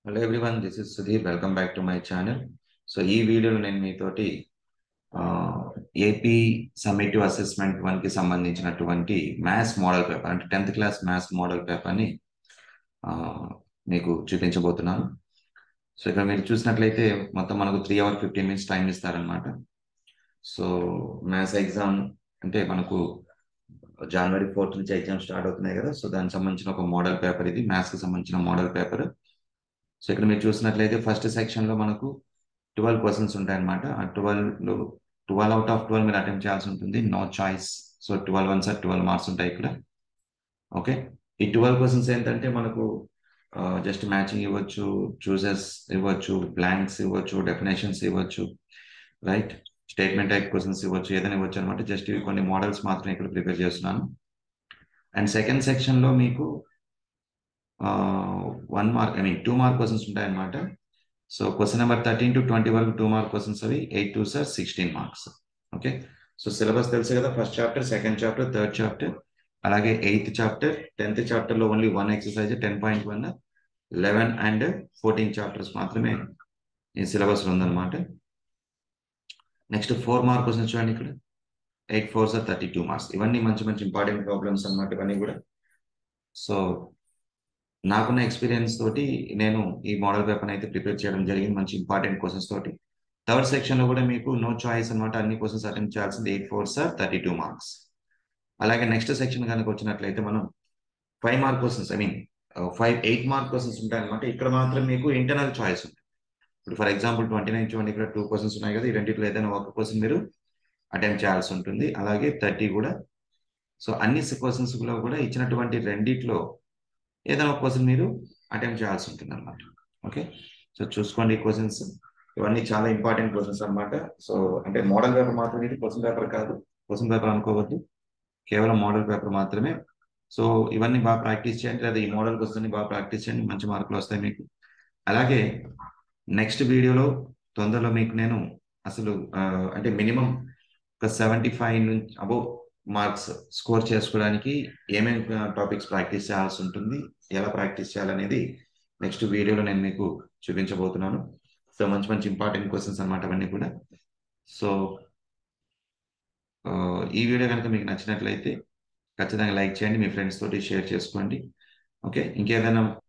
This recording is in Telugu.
hello everyone this is Sudheer welcome back to my channel so ఈ వీడియోలో నేను మీతోటి ఏపీ సమ్మేటివ్ అసెస్మెంట్ వన్ కి సంబంధించినటువంటి మ్యాథ్స్ మోడల్ పేపర్ అంటే టెన్త్ క్లాస్ మ్యాథ్స్ మోడల్ పేపర్ని మీకు చూపించబోతున్నాను సో ఇక్కడ మీరు చూసినట్లయితే మొత్తం మనకు three hour fifteen minutes time ఇస్తారనమాట సో మ్యాథ్స్ ఎగ్జామ్ అంటే మనకు జనవరి ఫోర్త్ నుంచి ఎగ్జామ్ స్టార్ట్ అవుతున్నాయి కదా సో దానికి సంబంధించిన ఒక మోడల్ పేపర్ ఇది మ్యాథ్స్ కి సంబంధించిన మోడల్ పేపర్ సో ఇక్కడ మీరు చూసినట్లయితే ఫస్ట్ సెక్షన్ లో మనకు ట్వెల్వ్ క్వశ్చన్స్ ఉంటాయన్నమాట ఆ ట్వెల్వ్ లో ట్వెల్వ్ అవుట్ ఆఫ్ ట్వెల్వ్ మీరు అటెంప్ట్ చేయాల్సి ఉంటుంది no choice so twelve one సార్ ట్వెల్వ్ మార్క్స్ ఉంటాయి ఇక్కడ ఓకే ఈ ట్వెల్వ్ క్వశ్చన్స్ ఏంటంటే మనకు జస్ట్ మ్యాచింగ్ ఇవ్వచ్చు చూసెస్ ఇవ్వచ్చు బ్లాంక్స్ ఇవ్వచ్చు డెఫినేషన్స్ ఇవ్వచ్చు రైట్ స్టేట్మెంట్ టైప్ క్వశ్చన్స్ ఇవ్వచ్చు ఏదైనా ఇవ్వచ్చు అనమాట జస్ట్ ఇవి కొన్ని మోడల్స్ మాత్రమే ఇక్కడ ప్రిపేర్ చేస్తున్నాను అండ్ సెకండ్ సెక్షన్ లో మీకు one mark I mean two mark questions ఉంటాయన్నమాట so question number thirteen to twenty వరకు టూ మార్క్ క్వశ్చన్స్ అవి ఎయిట్ టూ సార్ sixteen marks okay so syllabus తెలుసు కదా first chapter second chapter third chapter అలాగే ఎయిత్ చాప్టర్ టెన్త్ చాప్టర్ లో only one exercise ten point one eleven and fourteen chapters మాత్రమే ఈ సిలబస్ లో ఉందన్నమాట నెక్స్ట్ ఫోర్ మార్క్ క్వశ్చన్స్ చూడండి ఇక్కడ ఎయిట్ ఫోర్ సార్ థర్టీ టూ మార్క్స్ ఇవన్నీ మంచి మంచి ఇంపార్టెంట్ ప్రాబ్లమ్స్ అనమాట ఇవన్నీ కూడా సో నాకున్న ఎక్స్పీరియన్స్ తోటి నేను ఈ మోడల్ పేపర్ అయితే ప్రిపేర్ చేయడం జరిగింది మంచి ఇంపార్టెంట్ క్వశ్చన్స్ తోటి థర్డ్ సెక్షన్ లో కూడా మీకు నో చాయిస్ అనమాట అన్ని క్వశ్చన్స్ అటెంప్ట్ చేయాల్సింది ఎయిట్ ఫోర్ సార్ థర్టీ టూ మార్క్స్ అలాగే నెక్స్ట్ సెక్షన్ కనుక వచ్చినట్లయితే మనం five mark questions I mean five eight mark questions ఉంటాయన్నమాట ఇక్కడ మాత్రం మీకు ఇంటర్నల్ చాయిస్ ఉంటుంది ఇప్పుడు ఫర్ ఎగ్జాంపుల్ ట్వంటీ నైన్ చూడండి ఇక్కడ టూ క్వశ్చన్స్ ఉన్నాయి కదా ఈ రెండింటిలో ఏదైనా ఒక క్వశ్చన్ మీరు అటెంప్ట్ చేయాల్సి ఉంటుంది అలాగే థర్టీ కూడా సో అన్ని క్వశ్చన్స్ లో కూడా ఇచ్చినటువంటి రెండిట్లో ఏదైనా ఒక క్వశ్చన్ మీరు అటెంప్ట్ చేయాల్సి ఉంటుంది అనమాట ఓకే సో చూసుకోండి ఈ క్వశ్చన్స్ ఇవన్నీ చాలా ఇంపార్టెంట్ క్వశ్చన్స్ అనమాట సో అంటే మోడల్ పేపర్ మాత్రమే ఇది క్వశ్చన్ పేపర్ కాదు క్వశ్చన్ పేపర్ అనుకోవద్దు కేవలం మోడల్ పేపర్ మాత్రమే సో ఇవన్నీ బాగా ప్రాక్టీస్ చేయండి లేదా ఈ మోడల్ క్వశ్చన్ బాగా ప్రాక్టీస్ చేయండి మంచి మార్కులు వస్తాయి మీకు అలాగే నెక్స్ట్ వీడియోలో తొందరలో మీకు నేను అసలు అంటే మినిమం ఒక సెవెంటీ ఫైవ్ నుంచి అబో మార్క్స్ స్కోర్ చేసుకోవడానికి ఏమేమి టాపిక్స్ ప్రాక్టీస్ చేయాల్సి ఉంటుంది ఎలా ప్రాక్టీస్ చేయాలనేది నెక్స్ట్ వీడియోలో నేను మీకు చూపించబోతున్నాను సో మంచి మంచి ఇంపార్టెంట్ క్వశ్చన్స్ అనమాట అవన్నీ కూడా సో ఈ వీడియో కనుక మీకు నచ్చినట్లయితే ఖచ్చితంగా లైక్ చేయండి మీ ఫ్రెండ్స్ తోటి షేర్ చేసుకోండి ఓకే ఇంకేదైనా